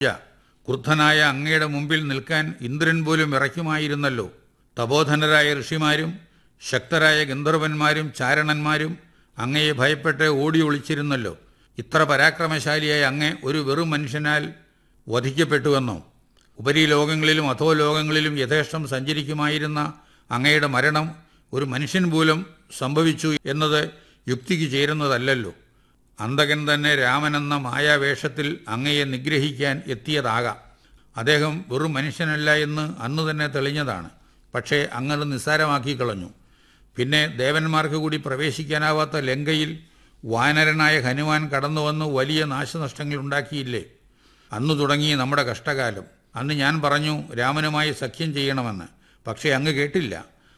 ക്രുദ്ധനായ അങ്ങയുടെ മുമ്പിൽ നിൽക്കാൻ ഇന്ദ്രൻ പോലും ഇറക്കുമായിരുന്നല്ലോ തപോധനരായ ഋഷിമാരും ശക്തരായ ഗന്ധർവന്മാരും ചാരണന്മാരും അങ്ങയെ ഭയപ്പെട്ട് ഓടി ഒളിച്ചിരുന്നല്ലോ ഇത്ര പരാക്രമശാലിയായ അങ്ങെ ഒരു വെറും മനുഷ്യനാൽ വധിക്കപ്പെട്ടുവെന്നോ ഉപരിലോകങ്ങളിലും അധോലോകങ്ങളിലും യഥേഷ്ടം സഞ്ചരിക്കുമായിരുന്ന അങ്ങയുടെ മരണം ഒരു മനുഷ്യൻ പോലും സംഭവിച്ചു എന്നത് യുക്തിക്ക് ചേരുന്നതല്ലല്ലോ അന്തകൻ തന്നെ രാമനെന്ന മായാവേഷത്തിൽ അങ്ങയെ നിഗ്രഹിക്കാൻ എത്തിയതാകാം അദ്ദേഹം വെറും മനുഷ്യനല്ല എന്ന് അന്ന് തന്നെ തെളിഞ്ഞതാണ് പക്ഷേ അങ്ങത് നിസ്സാരമാക്കി കളഞ്ഞു പിന്നെ ദേവന്മാർക്ക് കൂടി പ്രവേശിക്കാനാവാത്ത ലങ്കയിൽ വാനരനായ ഹനുമാൻ കടന്നുവന്ന് വലിയ നാശനഷ്ടങ്ങൾ ഉണ്ടാക്കിയില്ലേ അന്നു തുടങ്ങി നമ്മുടെ കഷ്ടകാലം അന്ന് ഞാൻ പറഞ്ഞു രാമനുമായി സഖ്യം ചെയ്യണമെന്ന് പക്ഷേ അങ്ങ് കേട്ടില്ല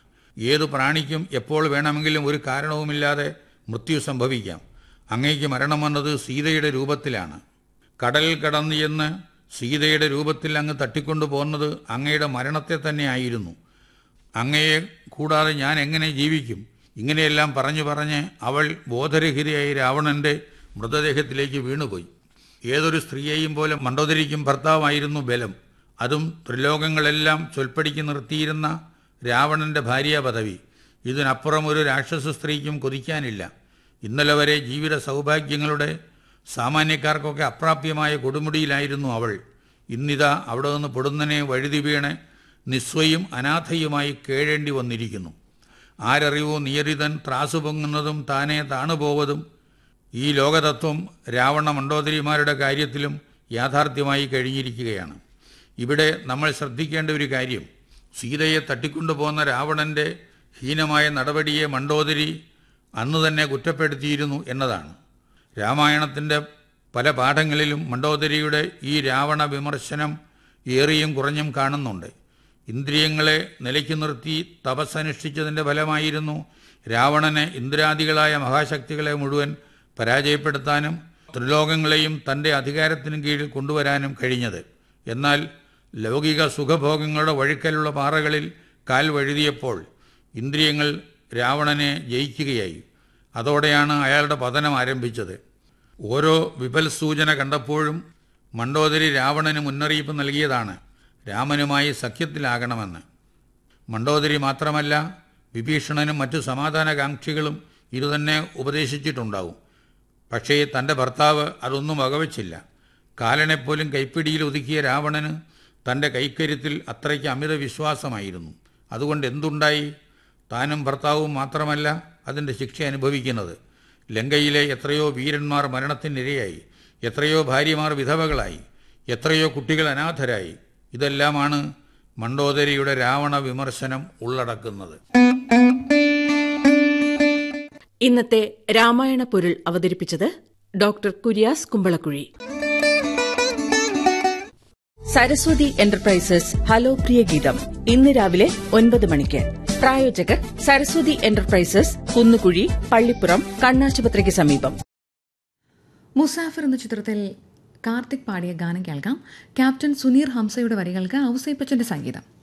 ഏതു പ്രാണിക്കും എപ്പോൾ വേണമെങ്കിലും ഒരു കാരണവുമില്ലാതെ മൃത്യു സംഭവിക്കാം അങ്ങേക്ക് മരണം വന്നത് സീതയുടെ രൂപത്തിലാണ് കടൽ കടന്നു എന്ന് സീതയുടെ രൂപത്തിൽ അങ്ങ് തട്ടിക്കൊണ്ടു പോകുന്നത് അങ്ങയുടെ മരണത്തെ തന്നെ ആയിരുന്നു അങ്ങയെ കൂടാതെ ഞാൻ എങ്ങനെ ജീവിക്കും ഇങ്ങനെയെല്ലാം പറഞ്ഞു പറഞ്ഞ് അവൾ ബോധരഹിതയായി രാവണന്റെ മൃതദേഹത്തിലേക്ക് വീണുപോയി ഏതൊരു സ്ത്രീയെയും പോലെ മണ്ടോദരിക്കും ഭർത്താവായിരുന്നു ബലം അതും ത്രിലോകങ്ങളെല്ലാം ചൊൽപ്പടിക്ക് നിർത്തിയിരുന്ന രാവണന്റെ ഭാര്യാ പദവി ഇതിനപ്പുറം ഒരു രാക്ഷസ സ്ത്രീക്കും കൊതിക്കാനില്ല ഇന്നലെ വരെ ജീവിത സൗഭാഗ്യങ്ങളുടെ സാമാന്യക്കാർക്കൊക്കെ അപ്രാപ്യമായ കൊടുമുടിയിലായിരുന്നു അവൾ ഇന്നിതാ അവിടെ നിന്ന് പൊടുന്നനെ വഴുതി വീണ് നിസ്വയും അനാഥയുമായി കേഴേണ്ടി വന്നിരിക്കുന്നു ആരറിവോ നിയരിതൻ ത്രാസു പൊങ്ങുന്നതും താനെ താണുപോവതും ഈ ലോകതത്വം രാവണ മണ്ഡോദരിമാരുടെ കാര്യത്തിലും യാഥാർത്ഥ്യമായി കഴിഞ്ഞിരിക്കുകയാണ് ഇവിടെ നമ്മൾ ശ്രദ്ധിക്കേണ്ട ഒരു കാര്യം സീതയെ തട്ടിക്കൊണ്ടുപോകുന്ന രാവണന്റെ ഹീനമായ നടപടിയെ മണ്ഡോദരി അന്ന് തന്നെ കുറ്റപ്പെടുത്തിയിരുന്നു എന്നതാണ് രാമായണത്തിൻ്റെ പല പാഠങ്ങളിലും മണ്ഡോദരിയുടെ ഈ രാവണ വിമർശനം ഏറിയും കുറഞ്ഞും കാണുന്നുണ്ട് ഇന്ദ്രിയങ്ങളെ നിലയ്ക്ക് നിർത്തി തപസ്സനുഷ്ഠിച്ചതിൻ്റെ ഫലമായിരുന്നു രാവണന് ഇന്ദ്രാദികളായ മഹാശക്തികളെ മുഴുവൻ പരാജയപ്പെടുത്താനും ത്രിലോകങ്ങളെയും തൻ്റെ അധികാരത്തിന് കീഴിൽ കൊണ്ടുവരാനും കഴിഞ്ഞത് എന്നാൽ ലൗകിക സുഖഭോഗങ്ങളുടെ വഴുക്കലുള്ള പാറകളിൽ കാൽ വഴുതിയപ്പോൾ ഇന്ദ്രിയങ്ങൾ രാവണനെ ജയിക്കുകയായി അതോടെയാണ് അയാളുടെ പതനം ആരംഭിച്ചത് ഓരോ വിപൽ സൂചന കണ്ടപ്പോഴും മണ്ഡോദരി രാവണന് മുന്നറിയിപ്പ് നൽകിയതാണ് രാമനുമായി സഖ്യത്തിലാകണമെന്ന് മണ്ഡോദരി മാത്രമല്ല വിഭീഷണനും മറ്റു സമാധാനകാംക്ഷികളും ഇതുതന്നെ ഉപദേശിച്ചിട്ടുണ്ടാവും പക്ഷേ തൻ്റെ ഭർത്താവ് അതൊന്നും വകവച്ചില്ല കാലനെപ്പോലും കൈപ്പിടിയിൽ ഒതുക്കിയ രാവണന് തൻ്റെ കൈക്കരുത്തിൽ അത്രയ്ക്ക് അമിത വിശ്വാസമായിരുന്നു അതുകൊണ്ട് എന്തുണ്ടായി താനും ഭർത്താവും മാത്രമല്ല അതിൻ്റെ ശിക്ഷ അനുഭവിക്കുന്നത് ലങ്കയിലെ എത്രയോ വീരന്മാർ മരണത്തിനിരയായി എത്രയോ ഭാര്യമാർ വിധവകളായി എത്രയോ കുട്ടികൾ അനാഥരായി ഇതെല്ലാമാണ് മണ്ഡോദരിയുടെ രാവണ വിമർശനം ഉള്ളടക്കുന്നത് ഇന്നത്തെ രാമായണ പൊരുൾ അവതരിപ്പിച്ചത് doctor Kuryas Kumbalakuzhi Saraswathi enterprises hello പ്രിയ ഗീതം ഇന്ന് രാവിലെ ഒൻപത് മണിക്ക് പ്രായോജകർ സരസ്വതി എന്റർപ്രൈസസ് കുന്നുകുഴി പള്ളിപ്പുറം കണ്ണാശുപത്രിക്ക് സമീപം മുസാഫിർ എന്ന ചിത്രത്തിൽ കാർത്തിക് പാടിയ ഗാനം കേൾക്കാം ക്യാപ്റ്റൻ സുനീർ ഹംസയുടെ വരികൾക്ക് ഔസൈപ്പച്ചന്റെ സംഗീതം